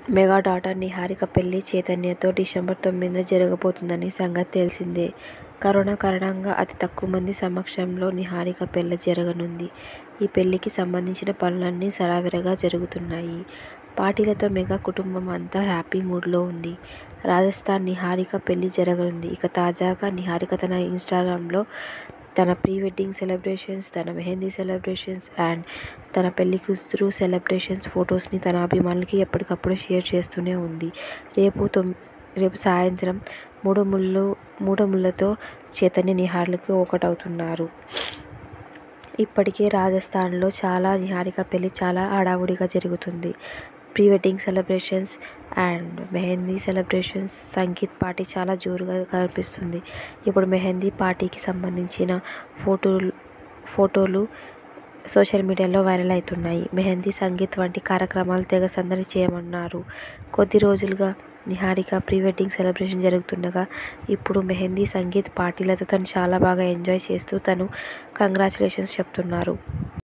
Mega daughter Niharika పెళ్లి చైతన్యతో December తొమ్మిదిన జరగబోతున్న సంగతి తెలిసిందే. కరోనా కారణంగా అతి తక్కువ మంది సమక్షంలో నిహారిక పెళ్లి జరగనుంది. ఈ పెళ్లికి సంబంధించిన పనులన్నీ శరవేగంగా జరుగుతున్నాయి. పార్టీలతో మెగా కుటుంబం అంతా హ్యాపీ మూడ్లో ఉంది. రాజస్థాన్ నిహారిక పెళ్లి జరగనుంది. ఇక తాజాగా నిహారిక తన ఇన్స్టాగ్రామ్లో తన ప్రీ వెడ్డింగ్ సెలబ్రేషన్స్, తన మెహందీ సెలబ్రేషన్స్ అండ్ తన పెళ్లికూతురు సెలబ్రేషన్స్ ఫొటోస్ని తన అభిమానులకి ఎప్పటికప్పుడు షేర్ చేస్తూనే ఉంది. రేపు సాయంత్రం మూడుముళ్లతో చైతన్య, నిహారికలు ఒక్కటవుతున్నారు. ఇప్పటికే రాజస్థాన్లో నిహారిక పెళ్లి చాలా హడావుడిగా జరుగుతోంది. Pre wedding celebrations and mehndi celebrations, sangeet party చాలా జోరుగా కనిపిస్తోంది. ఇప్పుడు మెహందీ పార్టీకి సంబంధించిన ఫొటోలు సోషల్ మీడియాలో వైరల్ అవుతున్నాయి. మెహందీ, సంగీత్ వంటి కార్యక్రమాలు తెగ సందడి చేయనున్నారు. కొద్ది రోజులుగా నిహారిక ప్రీ వెడ్డింగ్ సెలబ్రేషన్స్ జరుగుతుండగా ఇప్పుడు మెహందీ, సంగీత్ పార్టీలతో తను చాలా బాగా ఎంజాయ్ చేస్తూ తనకు కంగ్రాచ్యులేషన్స్ చెబుతున్నారు.